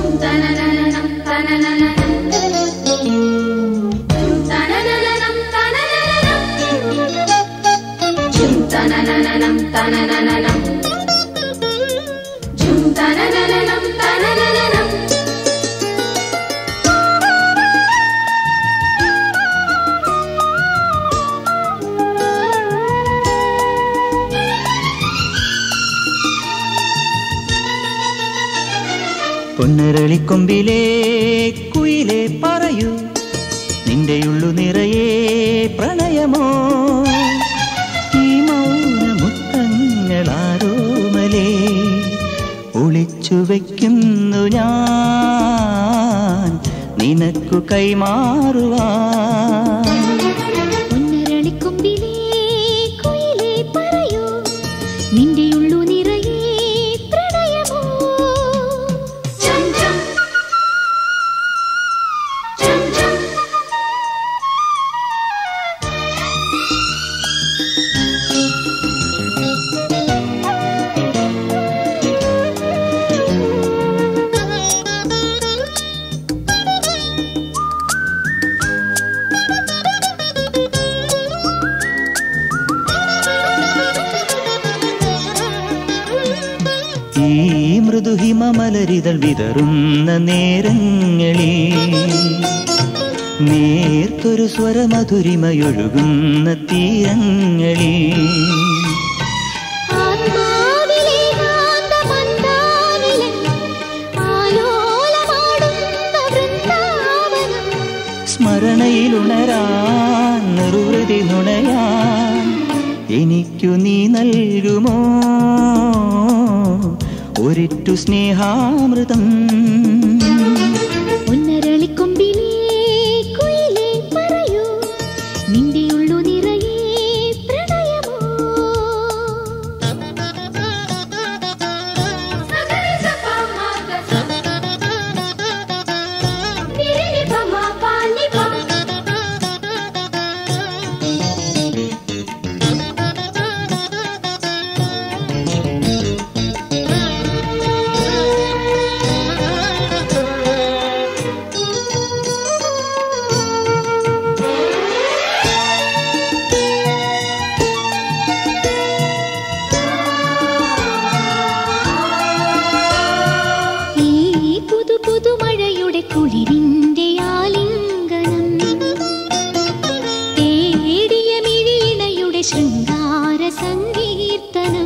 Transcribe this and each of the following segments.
തനനനനം തനനനനം ും തനനനനം തനനനനം ും തനനനനം തനനനനം ും തനനനനം തനനനനം പൊന്നരളിക്കൊമ്പിലേ കുയിലേ പറയൂ നിന്റെയുള്ളു നിറയെ പ്രണയമോ ഈ മൗനമുത്തങ്ങളാരോമലേ ഒളിച്ചു വയ്ക്കുന്നു ഞാൻ നിനക്കു കൈമാറുവാൻ പൊന്നരളിക്കൊമ്പിലേ കുയിലേ പറയൂ നിന്റെയുള്ളു നിറയെ പ്രണയമോ ചം ചം ചം ചം ഈ മൃദുഹിമമലരിതൾ വിതറുന്ന നേരങ്ങളിൽ നേർത്തൊരു സ്വരമധുരിമയൊഴുകുന്ന തീരങ്ങളിൽ ആത്മാവിലെ കാന്തമന്ദാനിലൻ ആലോലമാടുന്ന വൃന്ദാവനം സ്മരണയിലുണരാൻ നിർവൃതി നുണയാൻ എനിക്കു നീ നൽകുമോ ഒരിറ്റു സ്നേഹാമൃതം പൊന്നരളിക്കൊമ്പിലേ കുയിലേ പറയൂ നിന്റെയുള്ളു നിറയെ പ്രണയമോ സഗരി സപ മഗ സ നിരി പ മ പ നി പ ഈ പുതു പുതുമഴയുടെ കുളിരിന്റെ ആലിംഗനം തേടിയ മിഴിയിണയുടെ ശൃംഗാര സങ്കീർത്തനം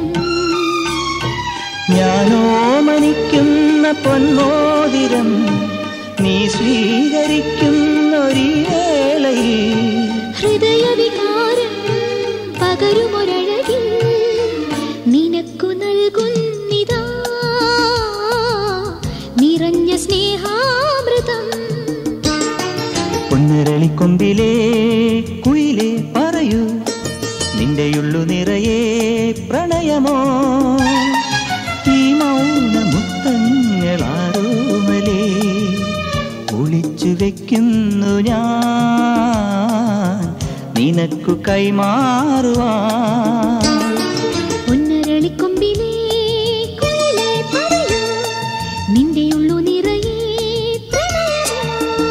ഞാനോ മനിക്കുന്ന പൊന്മോതിരം നീ സ്വീകരിക്കുന്നൊരീ വേളയിൽ ഹൃദയവികാരം പകരുമൊരഴകിൽ നിനക്കു നൽകുന്നിതാ നിറഞ്ഞ സ്നേഹാമൃതം പൊന്നരളിക്കൊമ്പിലേ കുയിലേ പറയൂ നിന്റെയുള്ളു നിറയെ പ്രണയമോ ഈ മൗനമുത്തങ്ങളാരോമലേ ഒളിച്ചു വെക്കുന്നു ഞാൻ നിനക്കു കൈമാറുവാൻ പൊന്നരളിക്കൊമ്പിലേ കുയിലേ പറയൂ നിന്റെയുള്ളു നിറയെ പ്രണയമോ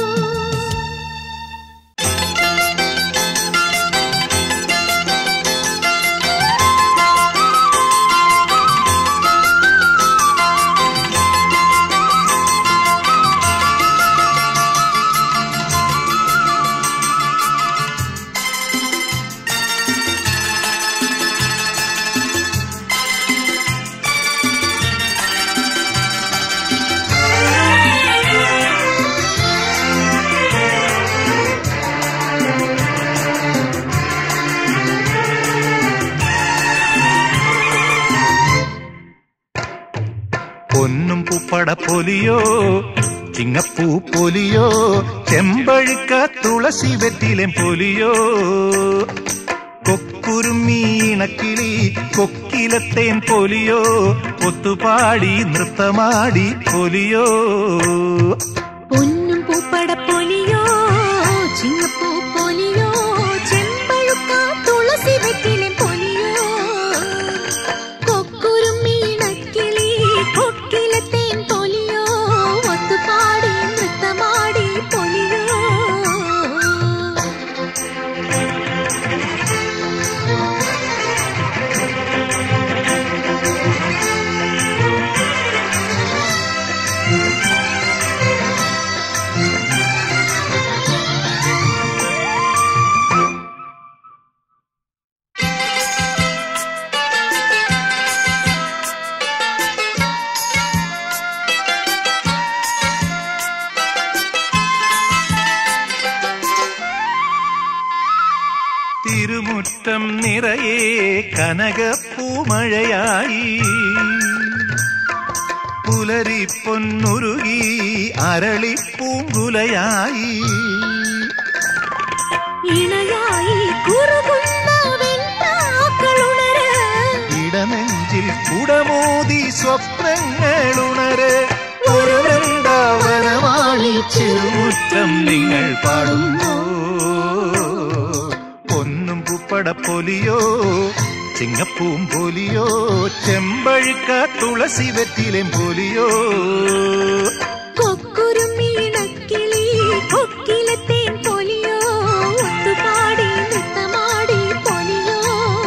പൊന്നും പൂപ്പട പൊലിയോ ചിങ്ങപ്പൂ പൊലിയോ ചെമ്പഴുക്ക തുളസി വെറ്റിലേം പൊലിയോ കൊക്കുരുമീണക്കിളി കൊക്കിലത്തേൻ പൊലിയോ ഒത്തുപാടി നൃത്തമാടി പൊലിയോ പൊന്നും പൂപ്പട പൊലിയോ ചിങ്ങപ്പൂ പൊലിയോ ചെമ്പഴുക്ക തുളസി വെറ്റിലെ പൊലിയോ കൊക്കുരും മീണക്കിളി കൊക്കിലത്തേൻ പൊലിയോ ചെറുമുറ്റം നിറയെ കനകപ്പൂമഴയായി പുലരി പൊന്നുരുകി അരളിപ്പൂങ്കുലയായി ഇണയായി കുറുകുന്ന വെണ്ണാക്കളുണര് ഇടനെഞ്ചിൽ കുടമോതി സ്വപ്നങ്ങളുണര് ഒരു വൃന്ദാവനമാളി ചെറുമുറ്റം നിങ്ങൾ പാടുമ്പോ പൊന്നും പൂപ്പട പൊലിയോ ചിങ്ങപ്പൂം പോലിയോ ചെമ്പഴുക്ക തുളസി വെറ്റിലേം പോലിയോ കൊക്കുരുമീണക്കിളി കൊക്കിലത്തേൻ പൊലിയോ ഒത്തുപാടി നൃത്തമാടി പൊലിയോ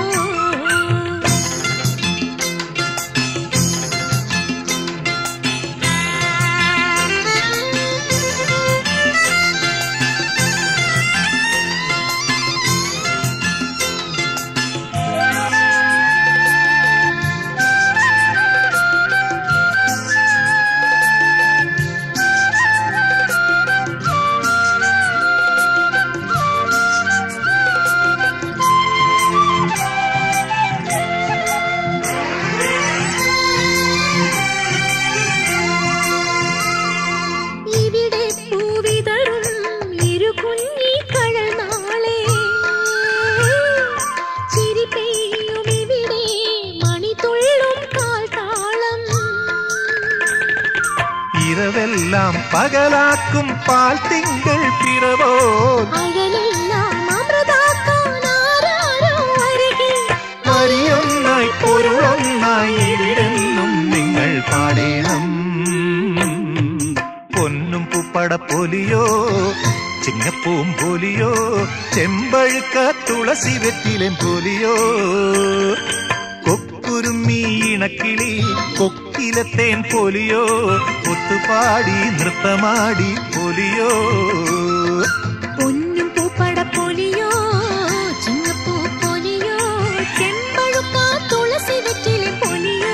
ഇവിടെ പൂവിതറും ഇരു കുഞ്ഞി കഴൽ നാളെ ചിരി പെയ്യും ഇവിടെ മണി തുള്ളും കാൽത്താളം ഇരവെല്ലാം പകലാക്കും പാൽ തിങ്കൾ പിറവോ അഴലെല്ലാം അമൃതാക്കാൻ ആരാരോ അരികെ വരിയൊന്നായി പൊരുളൊന്നായി ഇവിടെന്നും നിങ്ങൾ പാടേണം പൊന്നും പൂപ്പട പൊലിയോ ചിങ്ങപ്പൂം പോലിയോ ചെമ്പഴുക്ക തുളസി വെറ്റിലേം പോലിയോ കൊക്കുരുമ്മി ഇണക്കിളി കൊക്കിലത്തേൻ പോലിയോ ഒത്തുപാടി നൃത്തമാടി പോലിയോ പൊന്നും പൂപ്പട പൊലിയോ ചിങ്ങപ്പൂ പൊലിയോ ചെമ്പഴുക്ക തുളസി വെറ്റിലെ പൊലിയോ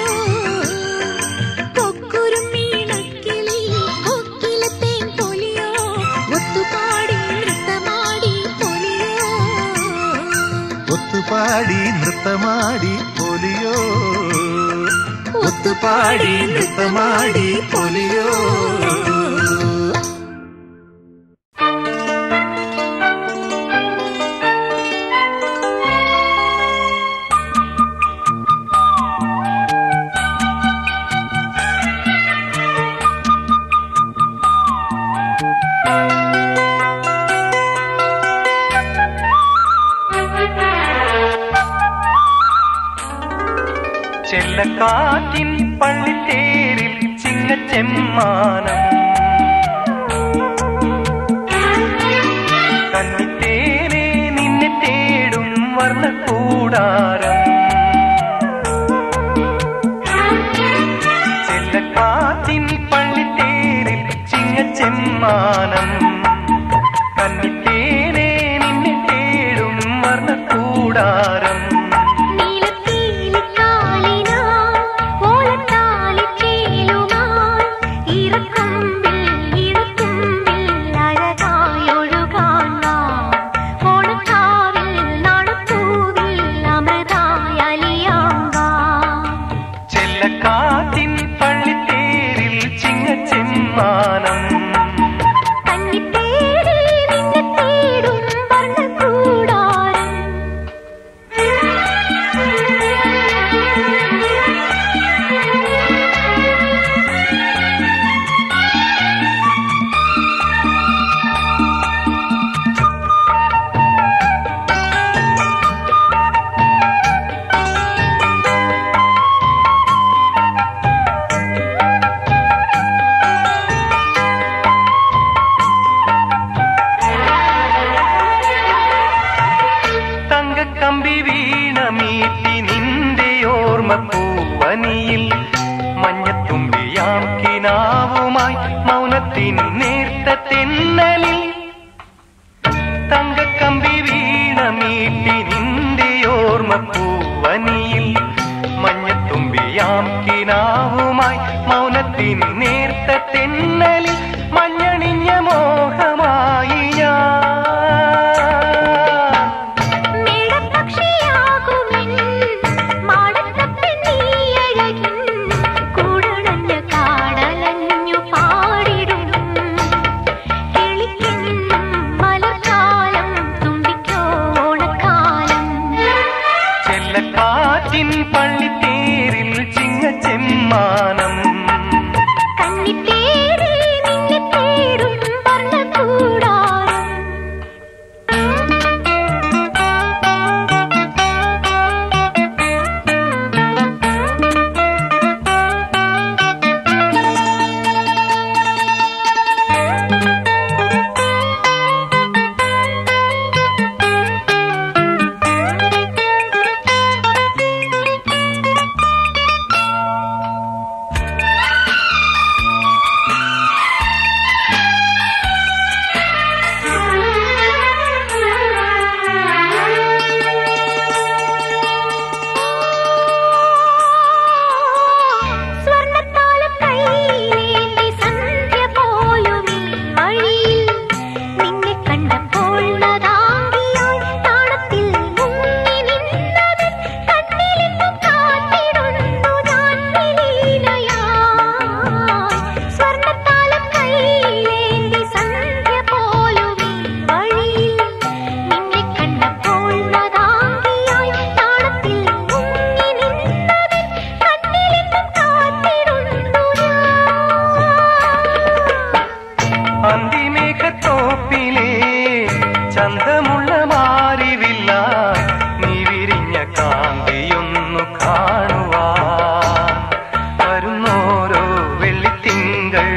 കൊക്കുരുമീണക്കിളി കൊക്കിലത്തേൻ പൊലിയോ ഒത്തുപാടി നൃത്തമാടി പൊലിയോ ഒത്തുപാടി നൃത്തമാടി പോലിയോ ഒത്തുപാടി നൃത്തമാടി പോലിയോ ചെല്ലക്കാറ്റിൻ പള്ളിത്തേരിൽ ചിങ്ങച്ചെമ്മാനം കന്നിത്തേനെ നിന്നെ തേടും വർണ്ണക്കൂടാരം ചെല്ലക്കാറ്റിൻ പള്ളിത്തേരിൽ ചിങ്ങച്ചെമ്മാനം കന്നിത്തേനെ നിന്നെ തേടും വർണ്ണക്കൂടാരം നീലപ്പീലിക്കാലിനാൽ ഓലത്താലിച്ചേലുമായി ഇറക്കമ്പിൽ ഇറക്കുമ്പിൽ അഴകായൊഴുകാൻ നാം. ഓണക്കാവിൽ നാണപ്പൂവിൽ അമൃതായി അലിയാം വാ. ചെല്ലക്കാറ്റിൻ പള്ളിത്തേരിൽ ചിങ്ങച്ചെമ്മാനം കന്നിത്തേരിൽ നിന്നെ തേടും വർണ്ണക്കൂടാരം. തങ്കക്കമ്പി വീണ മീട്ടി നിന്റെ ഓർമ്മ പൂവനിയിൽ മഞ്ഞത്തുമ്പിയാം കിനാവുമായി മൗനത്തിൻ നേർത്ത തെന്നലിൽ തങ്കക്കമ്പി വീണ മീട്ടി നിന്റെ ഓർമ്മ പൂവനിയിൽ മഞ്ഞത്തുമ്പിയാം കിനാവുമായി മൗനത്തിൻ നേർത്ത തെന്നലിൽ മഞ്ഞണിഞ്ഞ മോഹമായി ഞാൻ മേടപ്പക്ഷിയായി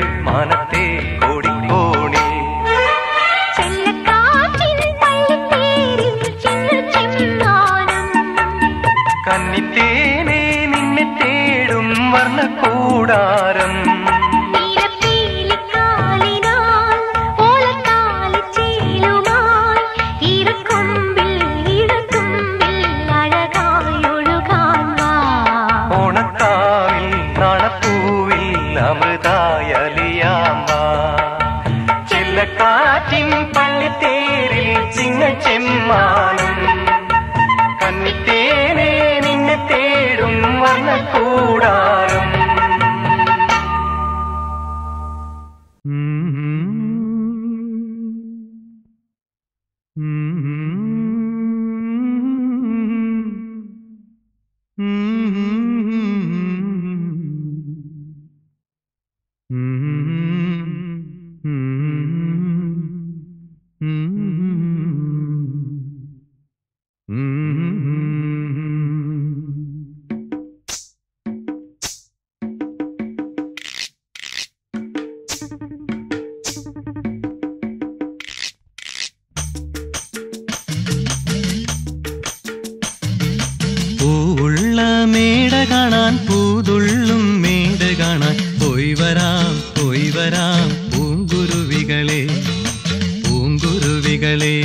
മാനത്തെ കോടിക്കോണി ചെല്ലക്കാറ്റിൻ പള്ളിത്തേരിൽ ചിന്നച്ചെമ്മാനം കന്നിത്തേനെ നിന്നെ തേടും വർണ്ണക്കൂടാരം നീലപ്പീലിക്കാലിനാൽ ഓലത്താലിച്ചേലുമായി ഇരക്കൊമ്പിൽ ഇടത്തുമ്പിൽ അഴകായൊഴുകാൻ വാ ഓണക്കാവിൽ നാണപ്പൂവിൽ അമൃതായലിയാമ്പ ചെല്ലക്കാറ്റിൻ പള്ളിത്തേരിൽ ചിങ്ങ ചെമ്മാനം കന്നിത്തേനെ നിന്നെ തേടും വർണ്ണക്കൂടാരം പൂവുള്ള മേട കാണാൻ പൂതുള്ളും മേട കാണാൻ പോയി വരാം പോയി വരാം പൂങ്കുരുവികളെ പൂങ്കുരുവികളെ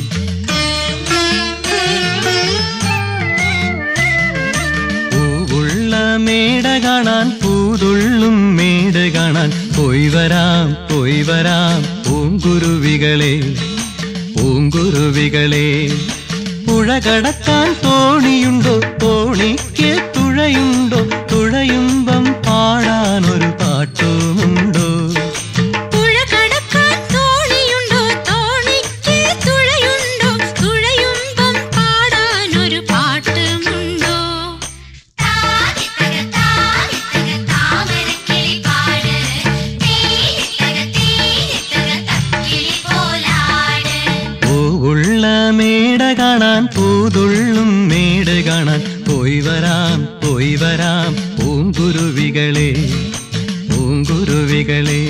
പൂവുള്ള മേട കാണാൻ പൂതുള്ളും മേട കാണാൻ പോയി വരാം പോയി വരാം പൂങ്കുരുവികളെ പൂങ്കുരുവികളെ പുഴ കടക്കാൻ തോണിയുണ്ടോ തോണിക്ക് തുഴയുണ്ടോ തുഴയുമ്പം പാടാനൊരു പാട്ടുമുണ്ടോ പുഴ കടക്കാൻ തോണിയുണ്ടോ തോണിക്ക് തുഴയുണ്ടോ തുഴയുമ്പം പാടാനൊരു പാട്ടുമുണ്ടോ താമരക്കിളി പാട് തേനിത്തക തേനിത്തക തക്കിളി പോലാട് പൂവുള്ള മേട കാണാൻ പൂതുള്ളും മേട കാണാൻ പോയി വരാം പോയി വരാം പൂങ്കുരുവികളെ പൂങ്കുരുവികളെ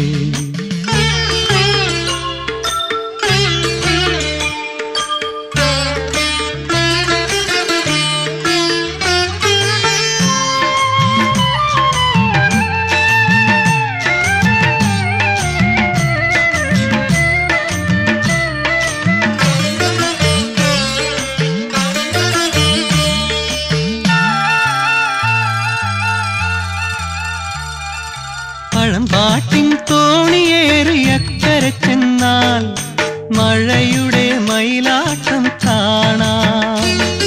പഴംപാട്ടിൻ തോണിയേറി അക്കരെ ചെന്നാൽ മഴയുടെ മയിലാട്ടം കാണാം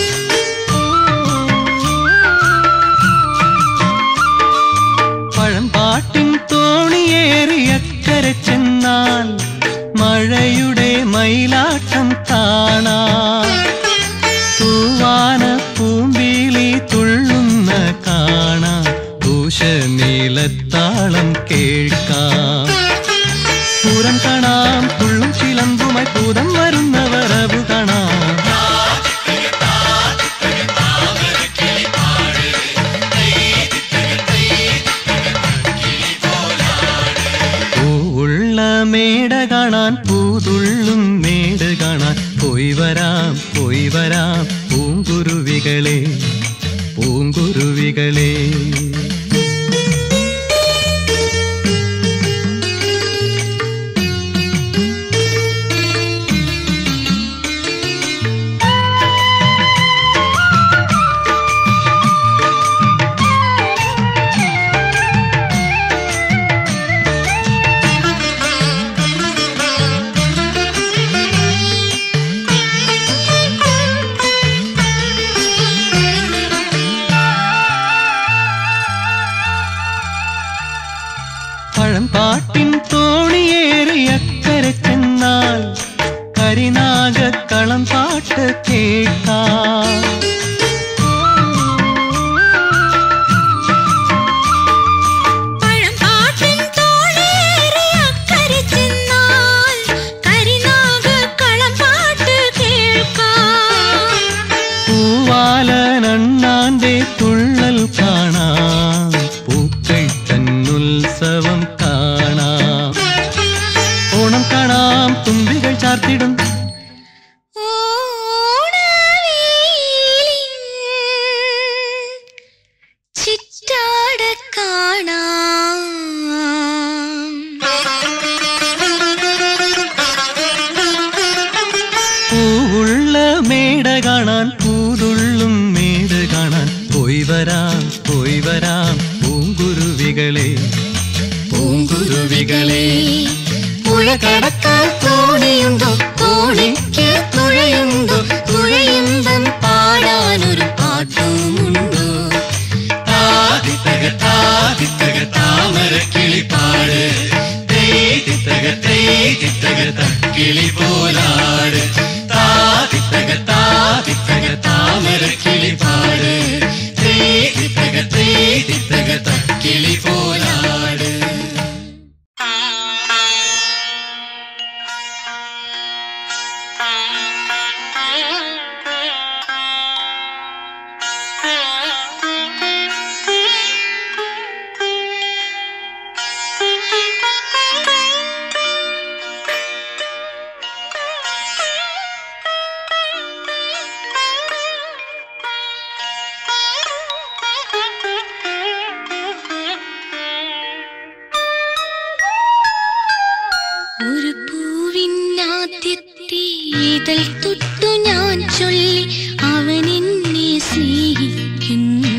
പഴംപാട്ടിൻ തോണിയേറി അക്കരെ ചെന്നാൽ മഴയുടെ മയിലാട്ടം കാണാം തൂവാന പൂമ്പിളി തുള്ളുന്ന കാണാം ദൂഷനീലത്താളം കേൾക്കാം പൂരം കാണാം തുള്ളും ചിലമ്പുമായി പൂതം വരുന്ന വരവു കാണാം പൂവുള്ള മേട കാണാൻ പൂതുള്ളും മേട് കാണാൻ പോയി വരാം പോയി വരാം പൂങ്കുരുവികളെ പൂങ്കുരുവികളെ പഴംപാട്ടിൻ തോണിയേറി അക്കരെ ചെന്നാൽ കരിനാഗക്കളം പാട്ട് കേൾക്കാം പഴംപാട്ടിൻ തോണിയേറി അക്കരെ ചെന്നാൽ കരിനാഗക്കളം പാട്ട് കേൾക്കാം പൂവാലനണ്ണാന്റെ തുള്ളൽ കാണാം പൂക്കൾ തന്നുത്സവം കാണാം ചാർത്തിടും ചിറ്റാട കാണാം പൂവുള്ള മേട കാണാൻ പൂതുള്ളും മേട് കാണാൻ പോയി വരാം പോയി വരാം പൂങ്കുരുവികളെ പൂങ്കുരുവികളെ പുഴ കടക്കാൻ തോണിയുണ്ടോ തോണിക്ക് തുഴയുണ്ടോ തുഴയുമ്പം പാടാനൊരു പാട്ടുമുണ്ടോ താതിത്തക താതിത്തക താമര കിളിപ്പാട് തേതിത്തക തേതിത്തക തക്കിളി പോലാട് താതിത്തക താതിത്തക താമര കിളിപ്പാട് തേതിത്തക തേതിത്തക തക്കിളി പോലാട് ഒരു പൂവിനാദ്യത്തെ ഇതൾ തൊട്ടു ഞാൻ ചൊല്ലി അവൻ എന്നെ സ്നേഹിക്കുന്നു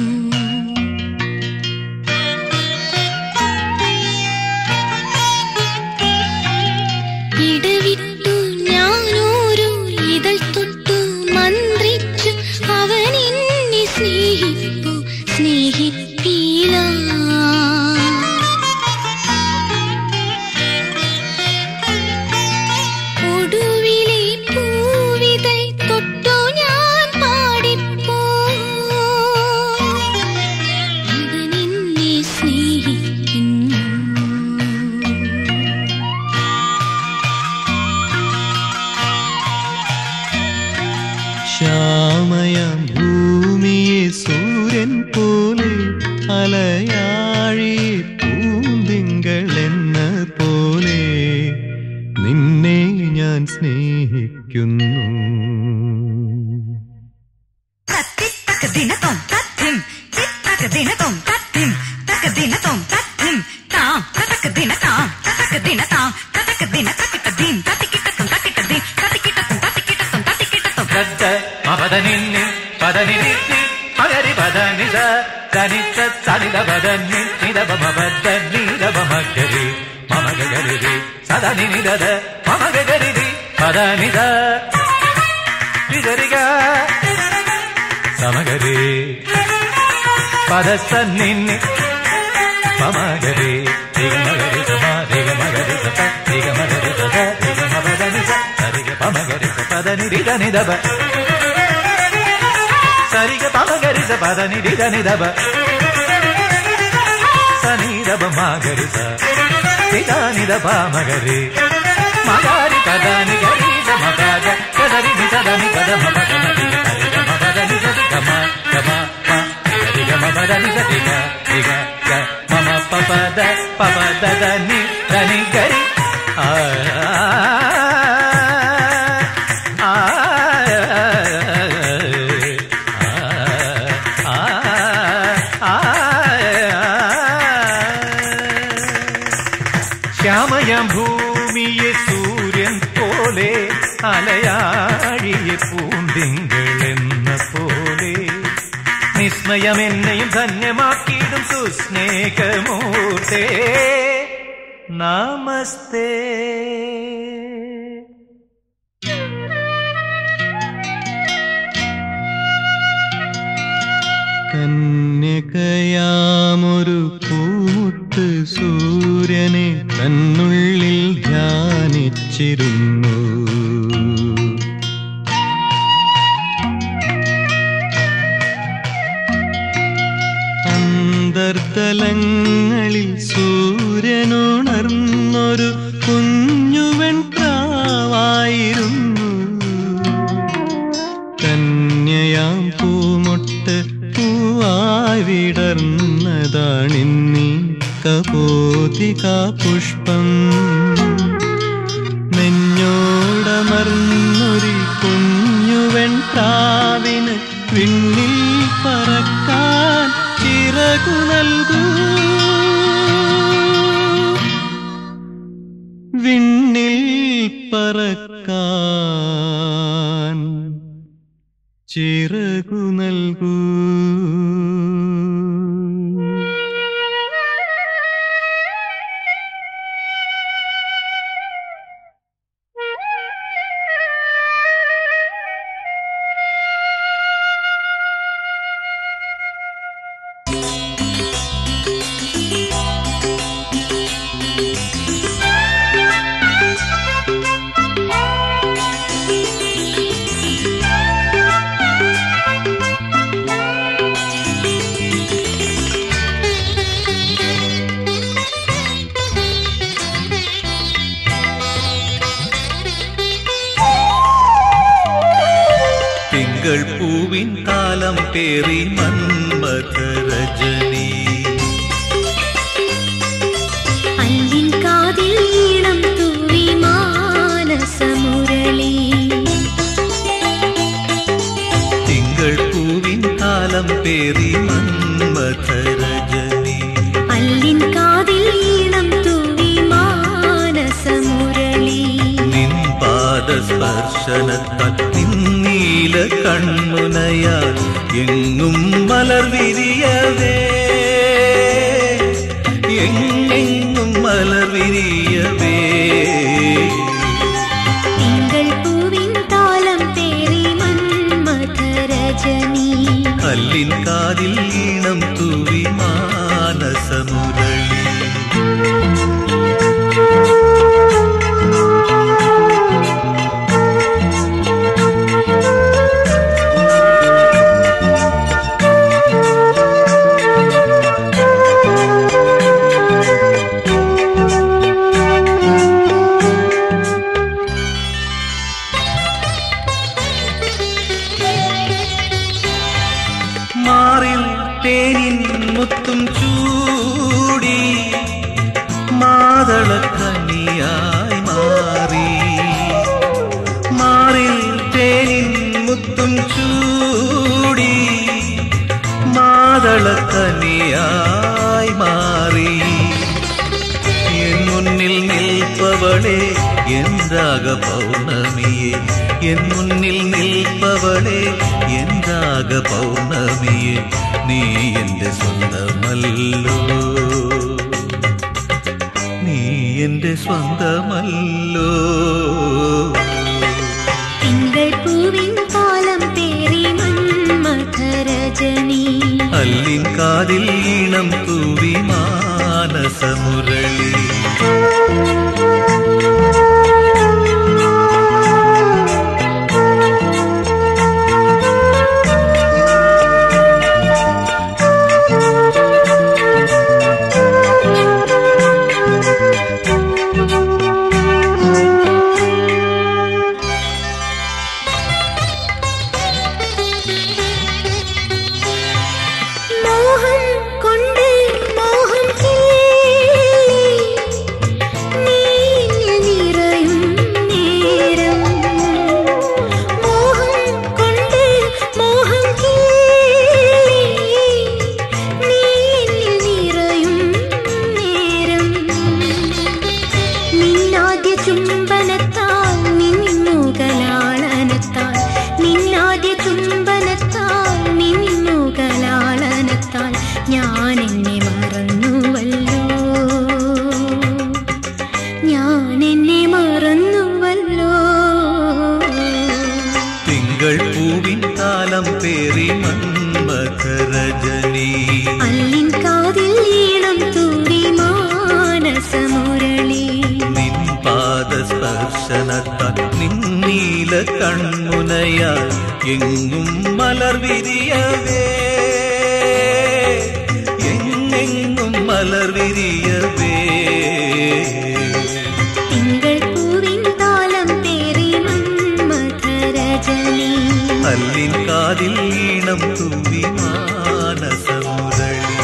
ഇടവിട്ടു ഞാനോരോ ഇതൾ തൊട്ടു മന്ത്രിച്ചു അവൻ എന്നെ സ്നേഹിപ്പു സ്നേഹിപ്പീല ഒടുവിലെ പൂവിതൾ തൊട്ടു ഞാൻ പാടിപ്പോ അവൻ എന്നെ സ്നേഹിക്കുന്നു ശ്യാമയം ഭൂമിയെ സൂര്യൻ പോലെ അലയാഴി പൂന്തിങ്കൾ എന്ന പോലെ നിന്നെ ഞാൻ സ്നേഹിക്കുന്നു തത്തിത്തക്കദിനത്തോം തത്തിം തിത്തക്കദിനത്തോം തത്തിം തക്കദിനത്തോം തത്തിം താം തത്തക്കദിനത്താം തത്തക്കദിനത്താം തത്തക്കദിന തക്കിട്ടദീം തത്തിക്കിട്ടത്തും തക്കിട്ടദീം തത്തിക്കിട്ടത്തും തത്തിക്കിട്ടത്തും തത്തിക്കിട്ടത്തും ಗದ್ದ ಮಪದನಿನ್ನಿ ಪದನಿರಿತ್ತಿ ಮಗರಿ ಪದನಿದ ದನಿತ ಸನಿದ ಬದನ್ನಿ ನಿದ ಬಮ ಬದ್ದ ನೀದ ಬಮಗರಿ ಮಮಗ ಗರಿರಿ ಸದ ನಿನಿದದ ಮಮಗ ಗರಿರಿ ಪದನಿದ ನಿದರಿಗ ಸಮಗರಿ ಪದ ಸನ್ನಿನ್ನಿ ಮಮಗರಿ ದಿಗ ಮಗರಿ ಸಮ ದಿಗ ಮಗರಿ ಸಪ ದಿಗ ಮಗರಿ ಸದ ದಿಗ ಮಬದನಿ ಸರಿಗ ಪಮಗರಿ ಪದನಿ ರಿದ ನಿದಬ ಸರಿಗ ಪಮಗರಿ ಸ ಪದನಿ ರಿದ ನಿದಬ ಸನಿದಬ ಮಗರಿ ಸ ನಿದ ನಿದ ಪಮಗರಿ ಮಗರಿ ಪದನಿ ಗರಿ ಸ ಮಗದ ಕದರಿ ನಿ ಸದನಿ ಕದ ಮಮ ಗಮನಿ ಸರಿಗ ಮಬದನಿ ಸರಿ ಗಮ ಗಮ ಮ ಗರಿ ಗಮ ಬದನಿ ಸರಿ ಗ ರಿಗ ಗ ಮಮ ಪಪದ ಪಪದ ನಿ ಧನಿ ಗರಿ ಆ ಆ ശ്യാമയം ഭൂമിയെ സൂര്യൻ പോലെ അലയാഴിയെ പൂന്തിങ്കൾ എന്ന പോലെ നിസ്മയം എന്നെയും ധന്യമാക്കിയിടും സുസ്നേഹമൂർത്തേ നമസ്തേ കന്യകയാമൊരു പൂമുത്ത് സൂര്യനെ തന്നുള്ളിൽ ധ്യാനിച്ചിരുന്നു അന്തർതലങ്ങളിൽ സൂര്യനുണർന്നൊരു കുഞ്ഞുവൻ പ്രാവായിരുന്നു കന്യയാം പൂമൊട്ട് പൂവായി വിടർന്നതാണിന്നീ കപോതിക പുഷ്പം നെഞ്ഞോട് അമർന്നൊരി കുഞ്ഞുവെൺ പ്രാവിന് വിണ്ണിൽ പറക്കാൻ ചിറകു നൽകൂ വിണ്ണിൽ പറക്കാൻ ചിറകു നൽകൂ തിങ്കൾ പൂവിൻ കാലം പേറി മന്മഥരജനി അല്ലിൻ കാതിൽ ഈണം തൂവി മാനസമുരളി തിങ്കൾ പൂവിൻ കാലം പേറി മന്മഥരജനി അല്ലിൻ കാതിൽ ഈണം തൂവി മാനസമുരളി നിൻ പാദസ്പർശനത്താൽ നിന്നീല കൺമുനയാൽ എങ്ങും മലർ വിരിയവേ എങ്ങെങ്ങും മലർ വിരിയവേ തിങ്കൾ പൂവിൻ താലം പേറി മന്മഥരജനി കല്ലിൻ കാതിൽ ഈണം തൂവി മാനസമുരളി മാറിൽ തേനിൻ മുത്തും ചൂടി മാതളക്കനിയായി മാറി മാറിൽ തേനിൻ മുത്തും ചൂടി മാതളക്കനിയായി മാറി എൻ മുന്നിൽ നിൽപ്പവളെ എന്താക പൗർണമിയെ എൻ മുന്നിൽ നിൽപ്പവളെ എന്താക പൗർണമിയെ നീ എന്റെ സ്വന്തമല്ലോ നീ എന്റെ സ്വന്തമല്ലോ തിങ്കൾ പൂവിൻ താലം പേറി മന്മഥരജനി അല്ലിൻ കാതിൽ ഈണം തൂവി മാനസമുരളി മോഹം കൊണ്ട് മോഹം കിള്ളി നീ നിറയും നേരം മോഹം കൊണ്ട് മോഹം കിള്ളി നീ നിറയും നേരം നിന്നാദ്യ ചുംബനത്താൽ നിന്നുകലാളനത്താൽ നിന്നാദ്യ ചുംബനത്താൽ നിന്നുകലാളനത്താൽ ഞാൻ എന്നെ മറന്നുവല്ലോ ഞാൻ എന്നെ മറന്നുവല്ലോ തിങ്കൾ പൂവിൻ കാലം പേറി മന്മഥരജനി അല്ലിൻ കാതിൽ ഈണം തൂടി മാനസമുരളി നിൻ പാദസ്പർശനത്താൽ നിന്നീല കൺമുനയാൽ എങ്ങും മലർ വിരിയവേ എങ്ങെങ്ങും മലർ വിരിയവേ തിങ്കൾ പൂവിൻ താലം പേറി മന്മഥരജനി അല്ലിൻ കാതിൽ ഈണം തൂവി മാനസമുരളി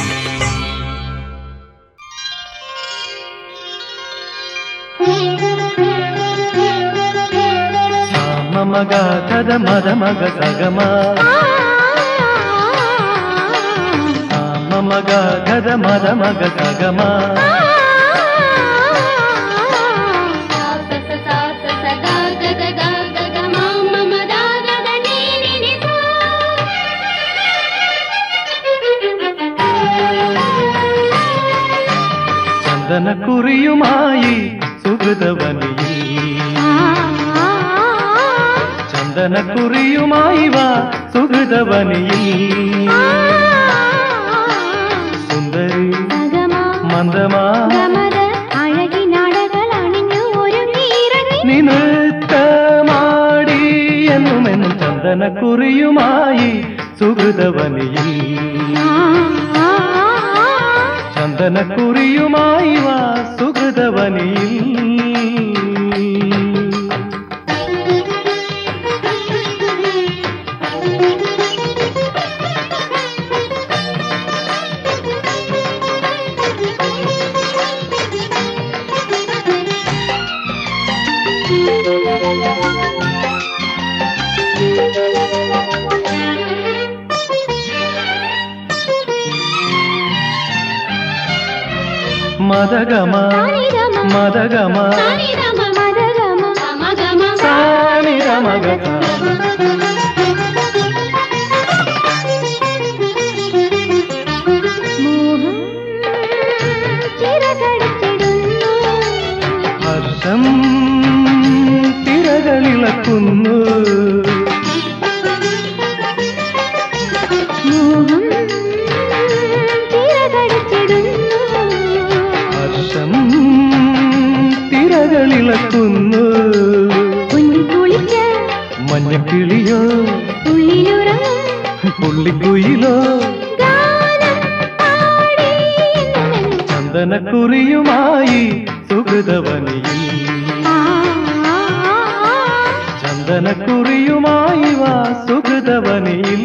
Thank you. മമ ഗദ മദ മഗ സഗമ മമ ഗദ മദ മഗ സഗമ ചന്ദനക്കുറിയുമായി സുഹൃതവനിയിൽ ചന്ദനക്കുറിയുമായി വാ സുഹൃതവനിയിൽ സുന്ദരി മന്ദമാ അഴകിനാടകളണിഞ്ഞു ഒരു നീരണി നീ നൃത്തമാടി എന്നുമെന്നും ചന്ദനക്കുറിയുമായി സുഹൃതവനിയിൽ ചന്ദനക്കുറിയുമായി വാ സുഹൃതവനിയിൽ മദഗമ മദഗമ സാനിരമഗ ഹർഷം തിരകളിളക്കുന്നു ഹർഷം തിരകളിളക്കുന്നു മഞ്ഞക്കിളിയോ പുള്ളിക്കുയിലോ ചന്ദനക്കുറിയുമായി സുഹൃതവനിയിൽ ചന്ദനക്കുറിയുമായി വാ സുഹൃതവനിയിൽ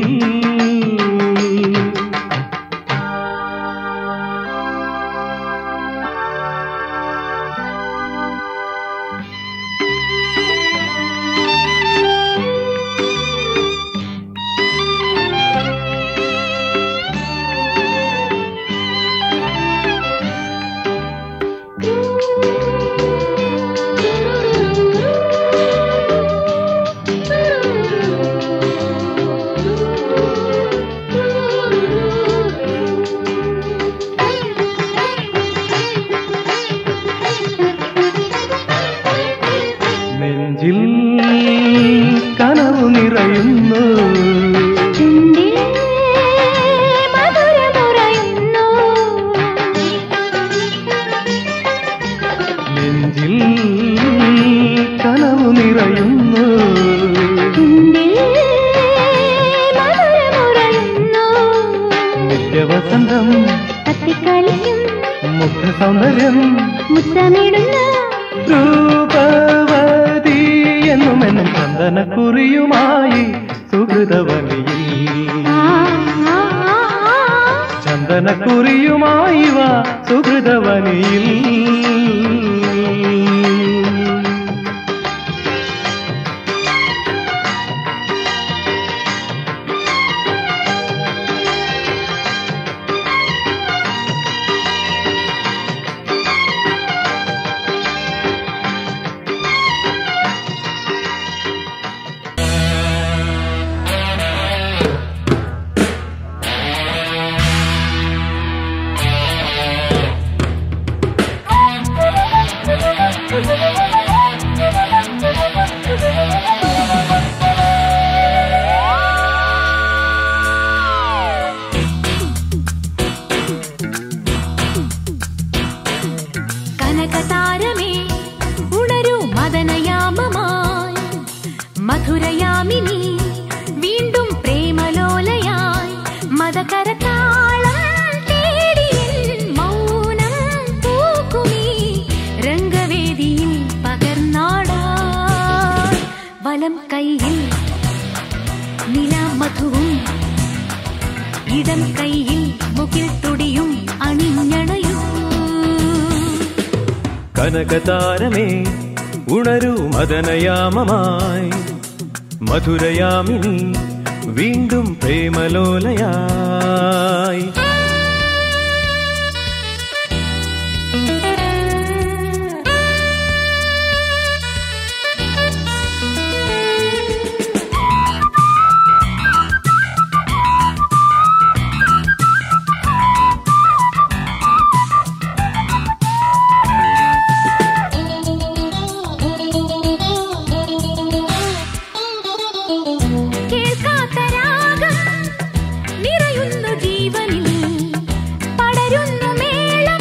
നെഞ്ചിൽ കനവു നിറയുന്നു നെഞ്ചിൽ കനവു നിറയുന്നു നിത്യവസന്തം മുഖ സൗന്ദര്യം മുത്തമിടുന്ന രൂപവതി എന്നുമെന്നും ചന്ദനക്കുറിയുമായി സുഹൃതവനിയിൽ ചന്ദനക്കുറിയുമായി വാ സുഹൃതവനിയിൽ കനകതാരമേ ഉണരൂ മദനയാമമായി മധുരയാമിനി വീണ്ടും പ്രേമലോലയായി മതകരതാളം തേടിയൻ മൗനം പൂക്കുമീ രംഗവേദിയിൽ പകർന്നാടാ വലം കൈയിൽ നിലാമധുവും ഇടം കൈയിൽ മുകിൽ തുടിയും അണിഞ്ഞണയൂ കനകതാരമേ ഉണരൂ മദനയാമമായി മധുരയാമിനി വീണ്ടും പ്രേമലോലയായി കേൾക്കാത്ത രാഗം നിറയുന്നു ജീവനിൽ പടരുന്നു മേളം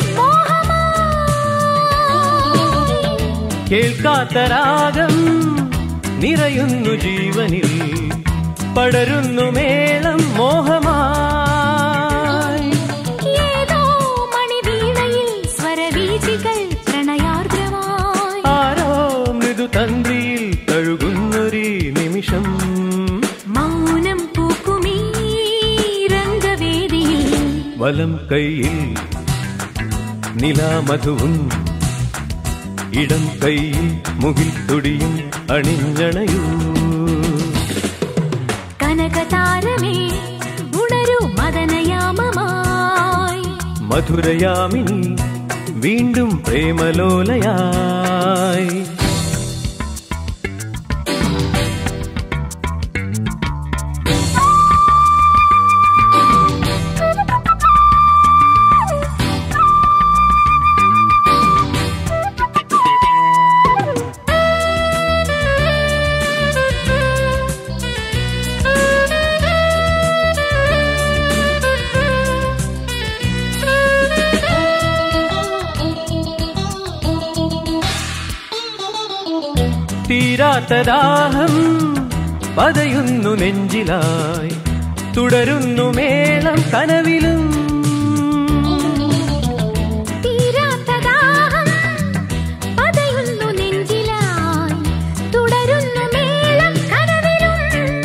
മോഹമായി കേൾക്കാത്ത രാഗം നിറയുന്നു ജീവനിൽ പടരുന്നു മേളം മോഹമായി ഏതോ മണിവീണയിൽ സ്വരവീചികൾ പ്രണയാർദ്രമായി ആരോ മൃദുതന്ത്രിയിൽ തഴുകുന്നൊരീ നിമിഷം മൗനം പൂക്കുമീ രംഗവേദിയിൽ വലം കൈയിൽ നിലാമധുവും ഇടം കൈയിൽ മുകിൽ തൊടിയും അണിഞ്ഞണയൂ കനകതാരമേ ഉണരൂ മദനയാമമായി മധുരയാമിനി വീണ്ടും പ്രേമലോലയായി തീരാത്ത ദാഹം പതയുന്നു നെഞ്ചിലായി തുടരുന്നു മേളം കനവിലും തീരാത്ത ദാഹം പതയുന്നു നെഞ്ചിലായി തുടരുന്നു മേളം കനവിലും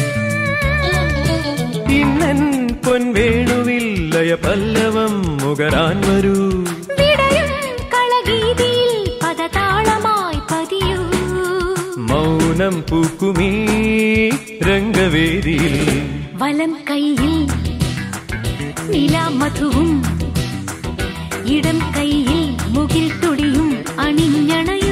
ഇന്നൻ പൊൻവേണുവിൽ ലയ പല്ലവം മുകരാൻ വരൂ വിടരും കളഗീതിയിൽ പദതാളമായി പതിയൂ മൗനം പൂക്കുമീ രംഗവേദിയിൽ വലം കൈയിൽ നിലാമധുവും ഇടം കൈയിൽ മുകിൽ തുടിയും അണിഞ്ഞണയൂ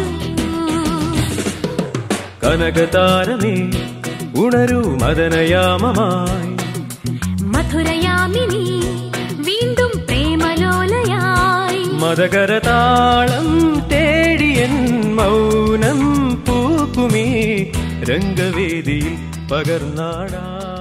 കനകതാരമേ ഉണരൂ മദനയാമമായി മധുരയാമിനി വീണ്ടും പ്രേമലോലയായി മതകരതാളം തേടിയൻ മൗനം പൂക്കുമീ രംഗവേദിയിൽ പകർന്നാടാ